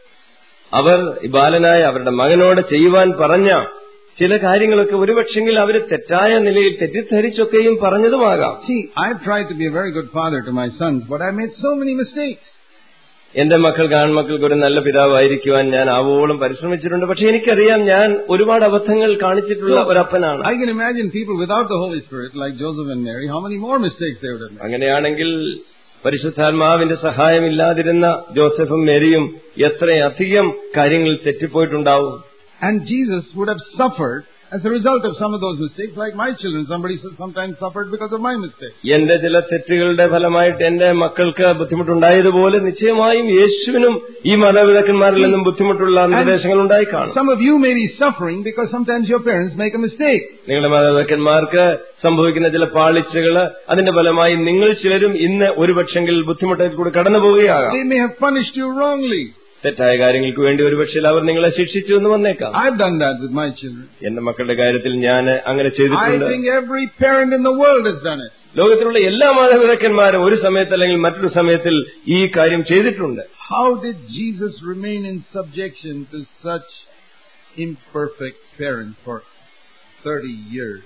അവർ ഈ ബാലനായ അവരുടെ മകനോട് ചെയ്യുവാൻ പറഞ്ഞ ചില കാര്യങ്ങളൊക്കെ ഒരുപക്ഷെങ്കിൽ അവര് തെറ്റായ നിലയിൽ തെറ്റിദ്ധരിച്ചൊക്കെയും പറഞ്ഞതുമാകാം See, I've tried to be a very good father to my sons, but I made so many mistakes. എന്റെ മക്കൾക്ക് ആൺമക്കൾക്ക് ഒരു നല്ല പിതാവായിരിക്കുവാൻ ഞാൻ ആവോളം പരിശ്രമിച്ചിട്ടുണ്ട് പക്ഷെ എനിക്കറിയാം ഞാൻ ഒരുപാട് അബദ്ധങ്ങൾ കാണിച്ചിട്ടുള്ള ഒരപ്പനാണ് I can imagine people without the Holy Spirit, like Joseph and Mary, how many more mistakes they would have made. അങ്ങനെയാണെങ്കിൽ പരിശുദ്ധാത്മാവിന്റെ സഹായമില്ലാതിരുന്ന ജോസഫും മേരിയും എത്രയധികം കാര്യങ്ങളിൽ തെറ്റിപ്പോയിട്ടുണ്ടാവും And Jesus would have suffered as a result of some of those mistakes, like my children. Somebody sometimes suffered because of my mistakes. എന്റെ ചില തെറ്റുകളുടെ ഫലമായിട്ട് എന്റെ മക്കൾക്ക് ബുദ്ധിമുട്ടുണ്ടായതുപോലെ നിശ്ചയമായും യേശുവിനും ഈ മാതാപിതാക്കന്മാരിൽ നിന്നും ബുദ്ധിമുട്ടുള്ള നിർദ്ദേശങ്ങൾ ഉണ്ടായി കാണും Some of you may be suffering because sometimes your parents make a mistake. നിങ്ങളുടെ മാതാപിതാക്കന്മാർക്ക് സംഭവിക്കുന്ന ചില പാളിച്ചകള് അതിന്റെ ഫലമായി നിങ്ങൾ ചിലരും ഇന്ന് ഒരുപക്ഷെങ്കിൽ ബുദ്ധിമുട്ടിൽ കൂടി കടന്നു പോവുകയാകാം They may have punished you wrongly. തെറ്റായ കാര്യങ്ങൾക്ക് വേണ്ടി ഒരുപക്ഷെ അവർ നിങ്ങളെ ശിക്ഷിച്ചു എന്ന് വന്നേക്കാം I've done that with my children. എന്റെ മക്കളുടെ കാര്യത്തിൽ ഞാൻ അങ്ങനെ I ചെയ്തിട്ടുണ്ട് think every parent in the world has done it. ലോകത്തിലുള്ള എല്ലാ മാതാപിതാക്കന്മാരും ഒരു സമയത്ത് അല്ലെങ്കിൽ മറ്റൊരു സമയത്തിൽ ഈ കാര്യം ചെയ്തിട്ടുണ്ട് How did Jesus remain in subjection to such imperfect parents for 30 years?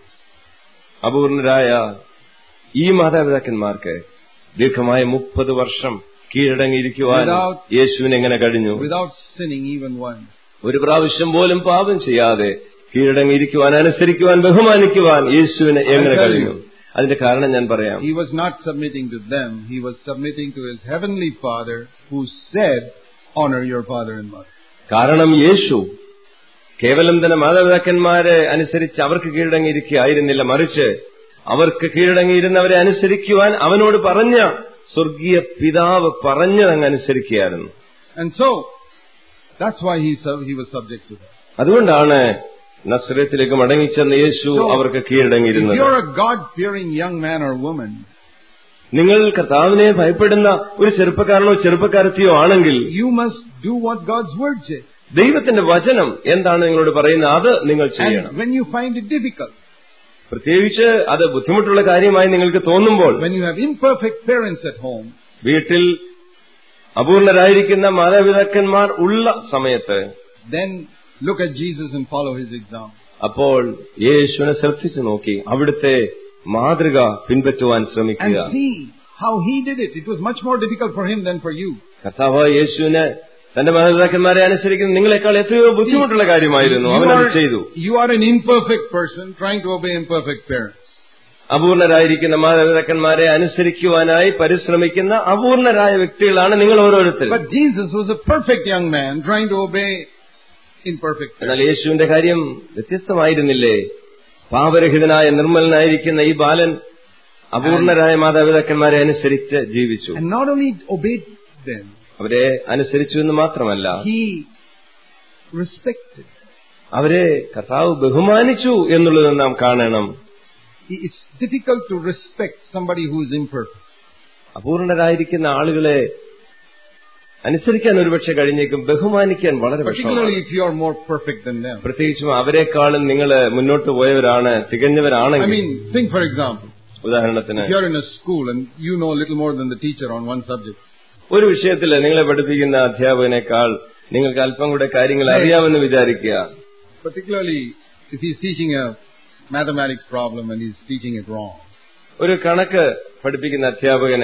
അപൂർണരായ ഈ മാതാപിതാക്കന്മാർക്ക് ദീർഘമായ മുപ്പത് വർഷം കീഴടങ്ങിയിരിക്കുവാൻ Without- യേശുവിന് എങ്ങനെ കഴിഞ്ഞു Without sinning even once. ഒരു പ്രാവശ്യം പോലും പാപം ചെയ്യാതെ കീഴടങ്ങിയിരിക്കുവാൻ അനുസരിക്കുവാൻ ബഹുമാനിക്കുവാൻ യേശുവിന് എങ്ങനെ I tell കഴിഞ്ഞു അതിന്റെ കാരണം ഞാൻ പറയാം He was not submitting to them, he was submitting to his heavenly Father who said, Honor your father and mother. കാരണം യേശു കേവലം തന്നെ മാതാപിതാക്കന്മാരെ അനുസരിച്ച് അവർക്ക് കീഴടങ്ങിയിരിക്കുകയായിരുന്നില്ല മറിച്ച് അവർക്ക് കീഴടങ്ങിയിരുന്നവരെ അനുസരിക്കുവാൻ അവനോട് പറഞ്ഞ സ്വർഗീയ പിതാവ് പറഞ്ഞതങ്ങ് അനുസരിക്കുകയായിരുന്നു And so, that's why he, sub- he was subject to that. അതുകൊണ്ടാണ് നസ്രത്തിലേക്ക് മടങ്ങിച്ചെന്ന യേശു So, അവർക്ക് If കീഴടങ്ങിയിരുന്നത് you're a God-fearing young man or woman, നിങ്ങൾ കർത്താവിനെ ഭയപ്പെടുന്ന ഒരു ചെറുപ്പക്കാരനോ ചെറുപ്പക്കാരത്തിയോ ആണെങ്കിൽ you must do what God's word says. ദൈവത്തിന്റെ വചനം എന്താണ് നിങ്ങളോട് പറയുന്നത് അത് നിങ്ങൾ ചെയ്യണം And when you find it difficult, പ്രത്യേകിച്ച് അത് ബുദ്ധിമുട്ടുള്ള കാര്യമായി നിങ്ങൾക്ക് തോന്നുമ്പോൾ when you have imperfect parents at home, വീട്ടിൽ അപൂർണരായിരിക്കുന്ന മാതാപിതാക്കന്മാർ ഉള്ള സമയത്ത് then look at Jesus and follow his example. അപ്പോൾ യേശുവിനെ ശ്രദ്ധിച്ചു നോക്കി അവിടുത്തെ മാതൃക പിൻപറ്റുവാൻ And ശ്രമിക്കുക see how he did it. It was much more difficult for him than for you. കർത്താവ് യേശുവിന് തന്റെ മാതാപിതാക്കന്മാരെ അനുസരിക്കുന്ന നിങ്ങളെക്കാൾ എത്രയോ ബുദ്ധിമുട്ടുള്ള കാര്യമായിരുന്നു You അവനത് are, ചെയ്തു you are an imperfect person trying to obey imperfect parents. അപൂർണരായിരിക്കുന്ന മാതാപിതാക്കന്മാരെ അനുസരിക്കുവാനായി പരിശ്രമിക്കുന്ന അപൂർണരായ വ്യക്തികളാണ് നിങ്ങൾ ഓരോരുത്തരും But Jesus was a perfect young man trying to obey imperfect parents. എന്നാൽ യേശുവിന്റെ കാര്യം വ്യത്യസ്തമായിരുന്നില്ലേ പാപരഹിതനായ നിർമ്മലനായിരിക്കുന്ന ഈ ബാലൻ അപൂർണരായ മാതാപിതാക്കന്മാരെ അനുസരിച്ച് ജീവിച്ചു And not only obeyed them, അവരെ അനുസരിച്ചു എന്ന് മാത്രമല്ല he respected. അവരെ കർത്താവ് ബഹുമാനിച്ചു എന്നുള്ളത് നാം കാണണം He- It's difficult to respect somebody who is imperfect. അപൂർണരായിരിക്കുന്ന ആളുകളെ അനുസരിക്കാൻ ഒരുപക്ഷെ കഴിഞ്ഞേക്കും ബഹുമാനിക്കാൻ വളരെ Particularly വിഷമമാണ് if you are more perfect than them. പ്രത്യേകിച്ചും അവരെക്കാളും നിങ്ങൾ മുന്നോട്ട് പോയവരാണ് I തികഞ്ഞവരാണെങ്കിൽ mean, think for example, ഉദാഹരണത്തിന് if you're in a school and you know little more than the teacher on one subject, ഒരു വിഷയത്തിൽ നിങ്ങളെ പഠിപ്പിക്കുന്ന അധ്യാപകനേക്കാൾ നിങ്ങൾക്ക് അല്പം കൂടെ കാര്യങ്ങൾ അറിയാമെന്ന് വിചാരിക്കുക particularly if he's teaching a mathematics problem and he's teaching it wrong. ഒരു കണക്ക് പഠിപ്പിക്കുന്ന അധ്യാപകനെ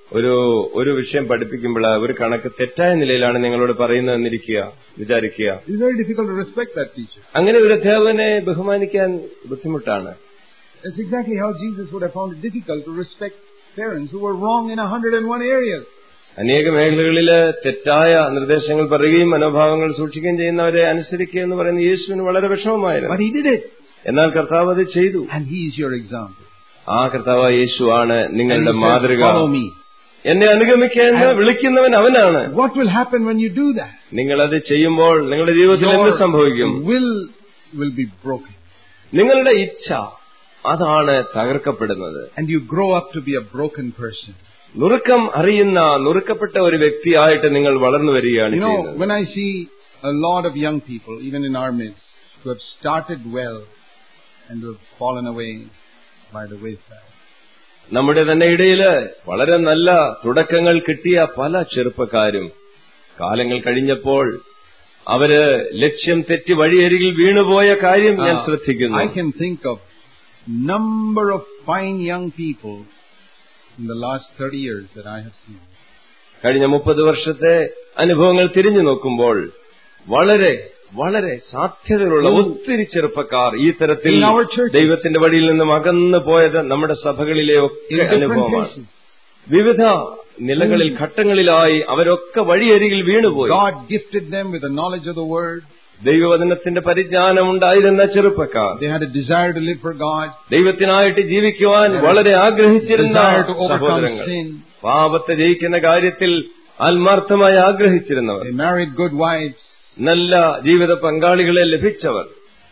ഒരു ഒരു വിഷയം പഠിപ്പിക്കുമ്പോൾ ഒരു കണക്ക് തെറ്റായ നിലയിലാണ് നിങ്ങളോട് പറയുന്നതെന്നിരിക്കുക വിചാരിക്കുക It's very difficult to respect that teacher. അങ്ങനെ ഒരു അധ്യാപകനെ ബഹുമാനിക്കാൻ ബുദ്ധിമുട്ടാണ് That's exactly how Jesus would have found it difficult to respect parents who were wrong in 101 areas. അനേക മേഖലകളില് തെറ്റായ നിർദ്ദേശങ്ങൾ പറയുകയും മനോഭാവങ്ങൾ സൂക്ഷിക്കുകയും ചെയ്യുന്നവരെ അനുസരിക്കുക എന്ന് പറയുന്ന യേശുവിന് വളരെ വിഷമമായിരുന്നു But he did it. എന്നാൽ കർത്താവ് അത് ചെയ്തു And he is your example. ആ കർത്താവ് യേശുവാണ് And he നിങ്ങളുടെ says, മാതൃക follow me. എന്നെ അനുഗമിക്കുക എന്ന് വിളിക്കുന്നവൻ അവനാണ് What will happen when you do that? നിങ്ങൾ അത് ചെയ്യുമ്പോൾ നിങ്ങളുടെ ജീവിതത്തിൽ എന്ത് സംഭവിക്കും will will be broken. നിങ്ങളുടെ ഇച്ഛ അതാണ് തകർക്കപ്പെടുന്നത് And you grow up to be a broken person. നുറുക്കം അറിയുന്ന നുറുക്കപ്പെട്ട ഒരു വ്യക്തിയായിട്ട് നിങ്ങൾ വളർന്നു വരികയാണ് You know, ചെയ്യുന്നത് when I see a lot of young people, even in our midst, who have started well and who have fallen away by the wayside. നമ്മുടെ തന്നെ ഇടയില് വളരെ നല്ല തുടക്കങ്ങൾ കിട്ടിയ പല ചെറുപ്പക്കാരും കാലങ്ങൾ കഴിഞ്ഞപ്പോൾ അവര് ലക്ഷ്യം തെറ്റി വഴിയരികിൽ വീണുപോയ കാര്യം ഞാൻ Uh, ശ്രദ്ധിക്കുന്നു I can think of number of fine young people in the last 30 years that I have seen. കഴിഞ്ഞ മുപ്പത് വർഷത്തെ അനുഭവങ്ങൾ തിരിഞ്ഞു നോക്കുമ്പോൾ വളരെ വളരെ സാധ്യതകളുള്ള ഒത്തിരി ചെറുപ്പക്കാർ ഈ തരത്തിൽ In our churches. ദൈവത്തിന്റെ വഴിയിൽ നിന്നും അകന്നു പോയത് നമ്മുടെ സഭകളിലെ In ഒക്കെ different അനുഭവമാണ് places. വിവിധ നിലകളിൽ ഘട്ടങ്ങളിലായി അവരൊക്കെ വഴിയരികിൽ വീണുപോയി God gifted them with the knowledge of the Word. ദൈവവചനത്തിന്റെ പരിജ്ഞാനം ഉണ്ടായിരുന്ന ചെറുപ്പക്കാർ They had a desire to live for God, ദൈവത്തിനായിട്ട് ജീവിക്കുവാൻ വളരെ ആഗ്രഹിച്ചിരുന്ന desire to overcome സഹോദരങ്ങൾ sin. പാപത്തെ ജയിക്കുന്ന കാര്യത്തിൽ ആത്മാർത്ഥമായി ആഗ്രഹിച്ചിരുന്നവർ They married good wives. നല്ല ജീവിത പങ്കാളികളെ ലഭിച്ചവർ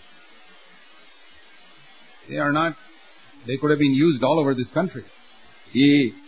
They are not, they could have been used all over this country. ഈ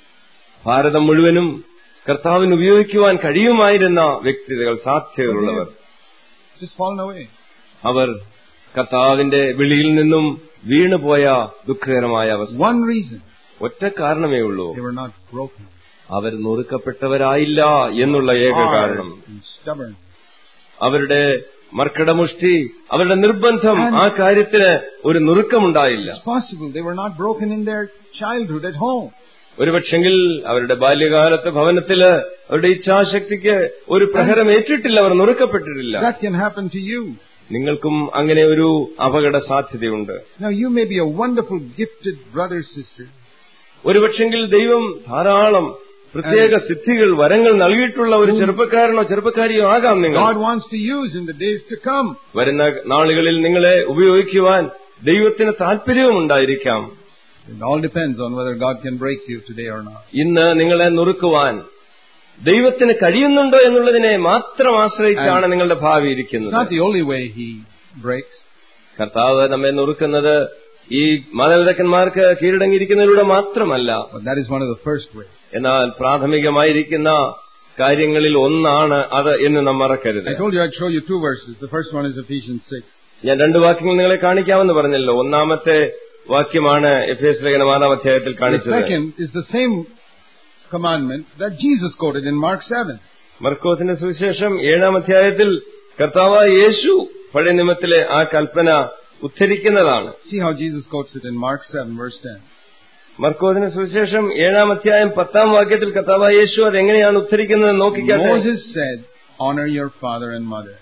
ഭാരതം മുഴുവനും കർത്താവിന് ഉപയോഗിക്കുവാൻ കഴിയുമായിരുന്ന വ്യക്തികൾ സാധ്യതകളുള്ളവർ Just fallen away. അവർ കർത്താവിന്റെ വിളിയിൽ നിന്നും വീണുപോയ ദുഃഖകരമായ അവസ്ഥ One reason, ഒറ്റ കാരണമേ ഉള്ളൂ they were not broken. അവർ നുറുക്കപ്പെട്ടവരായില്ല എന്നുള്ള ഏക Hard കാരണം and stubborn. അവരുടെ മർക്കടമുഷ്ടി അവരുടെ നിർബന്ധം ആ കാര്യത്തിന് ഒരു നുറുക്കമുണ്ടായില്ല It's possible they were not broken in their childhood at home. ഒരുപക്ഷെങ്കിൽ അവരുടെ ബാല്യകാലത്ത് ഭവനത്തില് അവരുടെ ഇച്ഛാശക്തിക്ക് ഒരു പ്രഹരം ഏറ്റിട്ടില്ല അവർ നുറുക്കപ്പെട്ടിട്ടില്ല That can happen to you. നിങ്ങൾക്കും അങ്ങനെ ഒരു അപകട സാധ്യതയുണ്ട് Now you may be a wonderful gifted brother, sister. ഒരുപക്ഷെങ്കിൽ ദൈവം ധാരാളം പ്രത്യേക സിദ്ധികൾ വരങ്ങൾ നൽകിയിട്ടുള്ള ഒരു ചെറുപ്പക്കാരനോ ചെറുപ്പക്കാരിയോ ആകാം നിങ്ങൾ God wants to use in the days to come. വരുന്ന നാളുകളിൽ നിങ്ങളെ ഉപയോഗിക്കുവാൻ ദൈവത്തിന് താല്പര്യവും ഉണ്ടായിരിക്കാം It all depends on whether God can break you today or not. ഇന്ന് നിങ്ങളെ നുറുക്കുവാൻ ദൈവത്തിന് കഴിയുന്നുണ്ടോ എന്നുള്ളതിനെ മാത്രം ആശ്രയിച്ചാണ് നിങ്ങളുടെ ഭാവി It's ഇരിക്കുന്നത് not the only way He breaks. കർത്താവ് നമ്മെ നുറുക്കുന്നത് ഈ മാനവികന്മാർക്ക് കീഴടങ്ങിയിരിക്കുന്നതിലൂടെ മാത്രമല്ല But that is one of the first ways. എന്നാൽ പ്രാഥമികമായിരിക്കുന്ന കാര്യങ്ങളിൽ ഒന്നാണ് അത് എന്ന് നാം മറക്കരുത് I told you I'd show you two verses. The first one is Ephesians 6. ഞാൻ രണ്ട് വാക്യങ്ങൾ നിങ്ങളെ കാണിക്കാമെന്ന് പറഞ്ഞല്ലോ ഒന്നാമത്തെ വാക്യമാണ് എഫ് എസ് ലേഖനം ആറാം അധ്യായത്തിൽ The കാണിച്ചത് second is the same commandment that Jesus quoted in Mark 7. മർക്കോസിന്റെ സുവിശേഷം ഏഴാം അധ്യായത്തിൽ കർത്താവായ യേശു പഴയ നിയമത്തിലെ ആ കൽപ്പന ഉദ്ധരിക്കുന്നതാണ് See how Jesus quotes it in Mark 7, verse 10. മർക്കോസിന്റെ സുവിശേഷം ഏഴാം അധ്യായം പത്താം വാക്യത്തിൽ കർത്താവായ യേശു അത് എങ്ങനെയാണ് ഉദ്ധരിക്കുന്നത് നോക്കിക്കാട്ടെ Moses said, Honor your father and mother.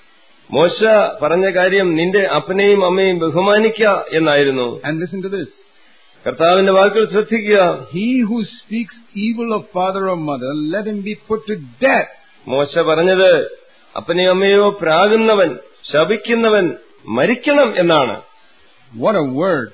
മോശ പറഞ്ഞ കാര്യം നിന്റെ അപ്പനെയും അമ്മയും ബഹുമാനിക്ക എന്നായിരുന്നു And listen to this. കർത്താവിന്റെ വാക്കുകൾ ശ്രദ്ധിക്കുക He who speaks evil of father or mother, let him be put to death. മോശ പറഞ്ഞത് അപ്പനെയോ അമ്മയോ പ്രാകുന്നവൻ ശപിക്കുന്നവൻ മരിക്കണം എന്നാണ് What a word.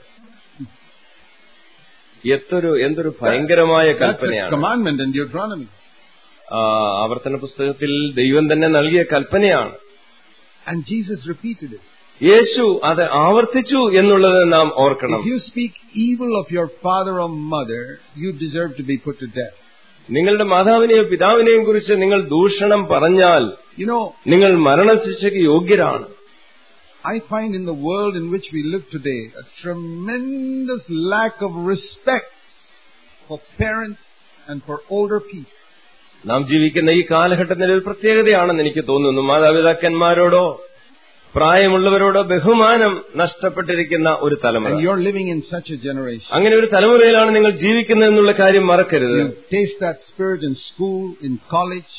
എത്തൊരു എന്തൊരു ഭയങ്കരമായ That's a കൽപ്പനയാണ് commandment in Deuteronomy. ആ, ആവർത്തന പുസ്തകത്തിൽ ദൈവം തന്നെ നൽകിയ കൽപ്പനയാണ് And Jesus repeated it. യേശു അത് ആവർത്തിച്ചു എന്നുള്ളത് നാം ഓർക്കണം If you speak evil of your father or mother, you deserve to be put to death. നിങ്ങളുടെ മാതാവിനെയോ പിതാവിനെയും കുറിച്ച് നിങ്ങൾ ദൂഷണം പറഞ്ഞാൽ You know, നിങ്ങൾ മരണശിക്ഷയ്ക്ക് യോഗ്യരാണ് I find in the world in which we live today a tremendous lack of respect for parents and for older people. നാം ജീവിക്കുന്ന ഈ കാലഘട്ടത്തിന്റെ ഒരു പ്രത്യേകതയാണെന്ന് എനിക്ക് തോന്നുന്നു മാതാപിതാക്കന്മാരോടോ പ്രായമുള്ളവരോട് ബഹുമാനം നഷ്ടപ്പെട്ടിരിക്കുന്ന ഒരു തലമുറ And you're living in such a generation. അങ്ങനെ ഒരു തലമുറയിലാണ് നിങ്ങൾ ജീവിക്കുന്നത് എന്നുള്ള കാര്യം മറക്കരുത് You taste that spirit in school, in college.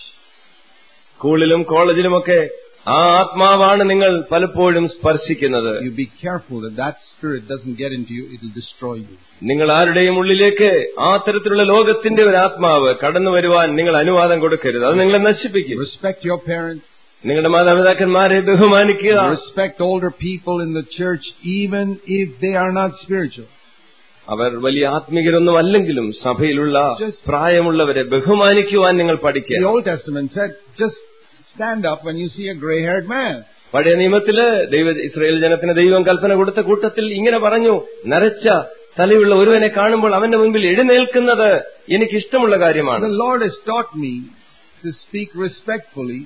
സ്കൂളിലും കോളേജിലുമൊക്കെ ആ ആത്മാവാണ് നിങ്ങൾ പലപ്പോഴും സ്പർശിക്കുന്നത് You be careful that that spirit doesn't get into you. It will destroy you. നിങ്ങൾ ആരുടെയും ഉള്ളിലേക്ക് ആ തരത്തിലുള്ള ലോകത്തിന്റെ ഒരു ആത്മാവ് കടന്നു വരുവാൻ നിങ്ങൾ അനുവാദം കൊടുക്കരുത് അത് നിങ്ങളെ നശിപ്പിക്കും Respect your parents. നിങ്ങളുടെ മാതാപിതാക്കന്മാരെ ബഹുമാനിക്കുക Respect older people in the church even if they are not spiritual. അവർ വലിയ ആത്മീകരൊന്നും അല്ലെങ്കിലും സഭയിലുള്ള പ്രായമുള്ളവരെ ബഹുമാനിക്കുവാൻ നിങ്ങൾ The പഠിക്കുക Old Testament said, just stand up when you see a gray-haired man. പഴയ നിയമത്തില് ദൈവ ഇസ്രായേൽ ജനത്തിന് ദൈവം കൽപ്പന കൊടുത്ത കൂട്ടത്തിൽ ഇങ്ങനെ പറഞ്ഞു നരച്ച തലയുള്ള ഒരുവനെ കാണുമ്പോൾ അവന്റെ മുൻപിൽ എഴുന്നേൽക്കുന്നത് എനിക്ക് ഇഷ്ടമുള്ള കാര്യമാണ് The Lord has taught me to speak respectfully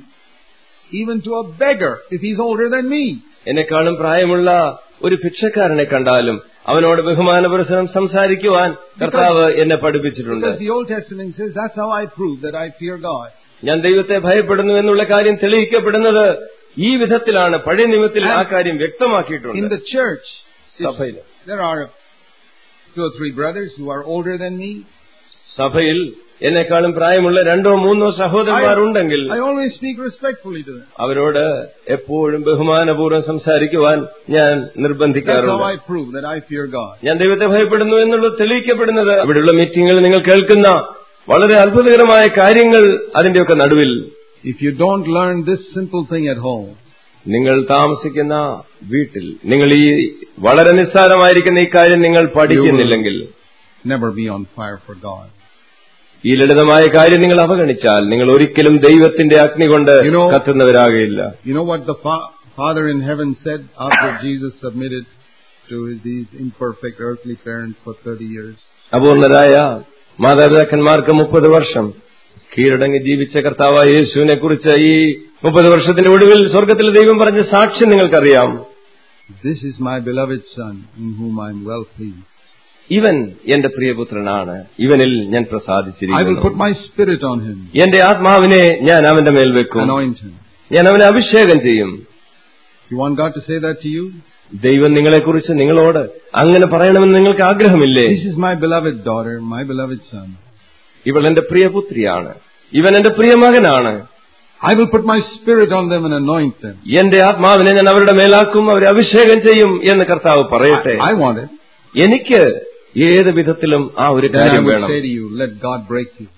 even to a beggar if he's older than me. എന്നെക്കാളും പ്രായമുള്ള ഒരു ഭിക്ഷക്കാരനെ കണ്ടാലും അവനോട് ബഹുമാനപുരസരം സംസാരിക്കുവാൻ കർത്താവ് എന്നെ പഠിപ്പിച്ചിട്ടുണ്ട് Because the Old Testament says, that's how I prove that I fear God. ഞാൻ ദൈവത്തെ ഭയപ്പെടുന്നു എന്നുള്ള കാര്യം തെളിയിക്കപ്പെടുന്നത് ഈ വിധത്തിലാണ് പഴയ നിയമത്തിൽ ആ കാര്യം In വ്യക്തമാക്കിയിട്ടുണ്ട് the church, if സഭയിൽ there are two or three brothers who are older than me. സഭയിൽ എന്നെക്കാളും പ്രായമുള്ള രണ്ടോ മൂന്നോ സഹോദരന്മാരുണ്ടെങ്കിൽ I always speak respectfully to them. അവരോട് എപ്പോഴും ബഹുമാനപൂർവ്വം സംസാരിക്കുവാൻ ഞാൻ That's how നിർബന്ധിക്കാറുണ്ട് I prove that I fear God. ഞാൻ ദൈവത്തെ ഭയപ്പെടുന്നു എന്നുള്ളത് തെളിയിക്കപ്പെടുന്നത് ഇവിടെയുള്ള മീറ്റിംഗുകൾ നിങ്ങൾ കേൾക്കുന്ന വളരെ അത്ഭുതകരമായ കാര്യങ്ങൾ അതിന്റെയൊക്കെ നടുവിൽ If you don't learn this simple thing at home, നിങ്ങൾ താമസിക്കുന്ന വീട്ടിൽ നിങ്ങൾ ഈ വളരെ നിസ്സാരമായിരിക്കുന്ന ഈ കാര്യം നിങ്ങൾ പഠിക്കുന്നില്ലെങ്കിൽ never be on fire for God. ഈ ലളിതമായ കാര്യം നിങ്ങൾ അവഗണിച്ചാൽ നിങ്ങൾ ഒരിക്കലും ദൈവത്തിന്റെ അഗ്നി കൊണ്ട് You know- കത്തുന്നവരാകയില്ല You know what the fa- Father in heaven said after Jesus submitted to these imperfect earthly parents for 30 years? അപൂർണരായ മാതാപിതാക്കന്മാർക്ക് മുപ്പത് വർഷം കീഴടങ്ങി ജീവിച്ച കർത്താവായ യേശുവിനെ കുറിച്ച് ഈ മുപ്പത് വർഷത്തിന്റെ ഒടുവിൽ സ്വർഗത്തിലെ ദൈവം പറഞ്ഞ സാക്ഷ്യം നിങ്ങൾക്കറിയാം This is my beloved Son, in whom I am well pleased. ഇവൻ എന്റെ പ്രിയപുത്രനാണ് ഇവനിൽ ഞാൻ I will പ്രസാദിച്ചിരിക്കുന്നു put my spirit on him, എന്റെ ആത്മാവിനെ ഞാൻ അവന്റെ മേൽ വെക്കും anoint him. ഞാൻ അവനെ അഭിഷേകം ചെയ്യും You want God to say that to you? ദൈവം നിങ്ങളെക്കുറിച്ച് നിങ്ങളോട് അങ്ങനെ പറയണമെന്ന് നിങ്ങൾക്ക് ആഗ്രഹമില്ലേ This is my beloved daughter, my beloved son. ഇവൾ എന്റെ പ്രിയപുത്രിയാണ് ഇവൻ എന്റെ പ്രിയമകനാണ് I will put my spirit on them and anoint them. എന്റെ ആത്മാവിനെ ഞാൻ അവരുടെ മേലാക്കും അവരെ അഭിഷേകം ചെയ്യും എന്ന് കർത്താവ് പറയട്ടെ I, I want it. എനിക്ക് ഏത് വിധത്തിലും ആ ഒരു Then I കാര്യം would വേണം say to you, let God break you.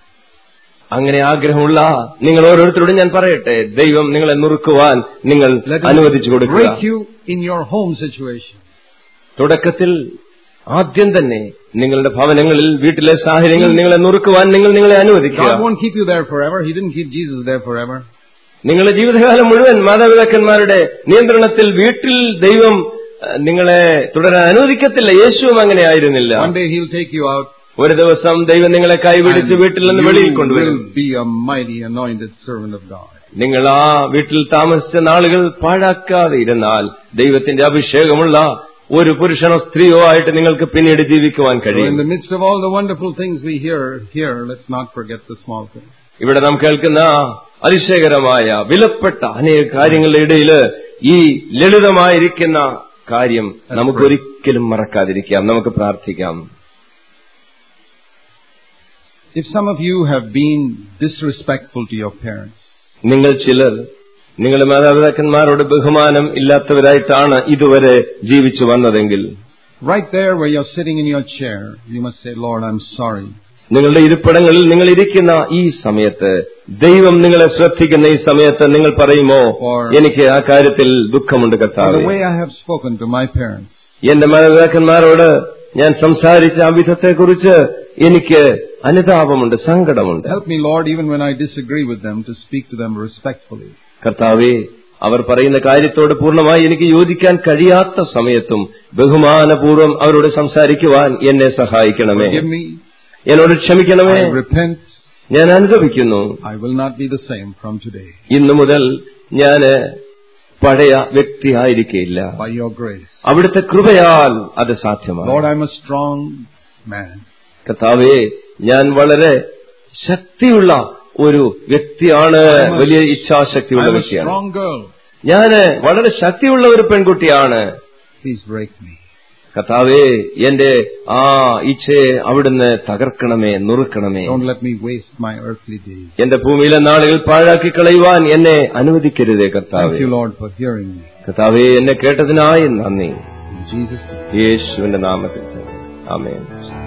അങ്ങനെ ആഗ്രഹമുള്ള നിങ്ങൾ ഓരോരുത്തരോടും ഞാൻ പറയട്ടെ ദൈവം നിങ്ങളെ നുറുക്കുവാൻ നിങ്ങൾ Let അനുവദിച്ചു him കൊടുക്കുക break you in your home situation. തുടക്കത്തിൽ ആദ്യം തന്നെ നിങ്ങളുടെ ഭവനങ്ങളിൽ വീട്ടിലെ സാഹചര്യങ്ങൾ നിങ്ങളെ നുറുക്കുവാൻ നിങ്ങൾ നിങ്ങളെ അനുവദിക്കുക God won't keep you there forever. He didn't keep Jesus there forever. നിങ്ങളുടെ ജീവിതകാലം മുഴുവൻ മാതാപിതാക്കന്മാരുടെ നിയന്ത്രണത്തിൽ വീട്ടിൽ ദൈവം അഹ്, നിങ്ങളെ തുടരാൻ അനുവദിക്കത്തില്ല യേശുവും അങ്ങനെ ആയിരുന്നില്ല One day He'll take you out. ഒരു ദിവസം ദൈവം നിങ്ങളെ കൈപിടിച്ച് and വീട്ടിൽ നിന്ന് വെളിയിൽ you കൊണ്ടുവരും will be a mighty anointed servant of God. നിങ്ങൾ ആ വീട്ടിൽ താമസിച്ച നാളുകൾ പാഴാക്കാതെ ഇരുന്നാൽ ദൈവത്തിന്റെ അഭിഷേകമുള്ള ഒരു പുരുഷനോ സ്ത്രീയോ ആയിട്ട് നിങ്ങൾക്ക് പിന്നീട് ജീവിക്കുവാൻ So in കഴിയും the midst of all the wonderful things we hear here, let's not forget the small things. ഇവിടെ നാം കേൾക്കുന്ന അതിശയകരമായ വിലപ്പെട്ട അനേക കാര്യങ്ങളുടെ ഇടയിൽ ഈ ലളിതമായിരിക്കുന്ന കാര്യം നമുക്കൊരിക്കലും മറക്കാതിരിക്കാം നമുക്ക് പ്രാർത്ഥിക്കാം If some of you have been disrespectful to your parents, നിങ്ങൾ ചിലർ നിങ്ങളുടെ മാതാപിതാക്കന്മാരോട് ബഹുമാനം ഇല്ലാത്തവരായിട്ടാണ് ഇതുവരെ ജീവിച്ചു വന്നതെങ്കിൽ right there where you're sitting in your chair, you must say, Lord, I'm sorry. നിങ്ങളുടെ ഇരിപ്പിടങ്ങളിൽ നിങ്ങൾ ഇരിക്കുന്ന ഈ സമയത്ത് ദൈവം നിങ്ങളെ ശ്രദ്ധിക്കുന്ന ഈ സമയത്ത് നിങ്ങൾ പറയുമോ For- എനിക്ക് ആ കാര്യത്തിൽ ദുഃഖമുണ്ട് For കർത്താവ് the way I have spoken to my parents, എന്റെ മാതാപിതാക്കന്മാരോട് ഞാൻ സംസാരിച്ച ആ വിധത്തെക്കുറിച്ച് എനിക്ക് അനുതാപമുണ്ട് സങ്കടമുണ്ട് help me, Lord, even when I disagree with them, to speak to them respectfully. കർത്താവെ അവർ പറയുന്ന കാര്യത്തോട് പൂർണ്ണമായി എനിക്ക് യോജിക്കാൻ കഴിയാത്ത സമയത്തും ബഹുമാനപൂർവ്വം അവരോട് സംസാരിക്കുവാൻ എന്നെ സഹായിക്കണമേ Forgive me. എന്നോട് ക്ഷമിക്കണമേ I repent. ഞാൻ അനുദപിക്കുന്നു I will not be the same from today. ഇന്നു മുതൽ ഞാന് പഴയ വ്യക്തിയായിരിക്കില്ല By your grace. അവിടുത്തെ കൃപയാൽ അത് സാധ്യമാണ് Lord, I'm a strong man. കർത്താവേ ഞാൻ വളരെ ശക്തിയുള്ള ഒരു വ്യക്തിയാണ് വലിയ ഇച്ഛാശക്തിയുള്ള I'm a വ്യക്തിയാണ് strong girl. ഞാന് വളരെ ശക്തിയുള്ള ഒരു പെൺകുട്ടിയാണ് Please break me. കർത്താവേ എന്റെ ആ ഇച്ഛയെ അവിടുന്ന് തകർക്കണമേ നുറുക്കണമേ Don't let me waste my earthly days. എന്റെ ഭൂമിയിലെ നാളുകൾ പാഴാക്കി കളയുവാൻ എന്നെ അനുവദിക്കരുതേ Thank കർത്താവേ you, Lord, for hearing me. കർത്താവേ എന്നെ കേട്ടതിനായി നന്ദി In Jesus' name. യേശുവിന്റെ നാമത്തിൽ തന്നെ. ആമേൻ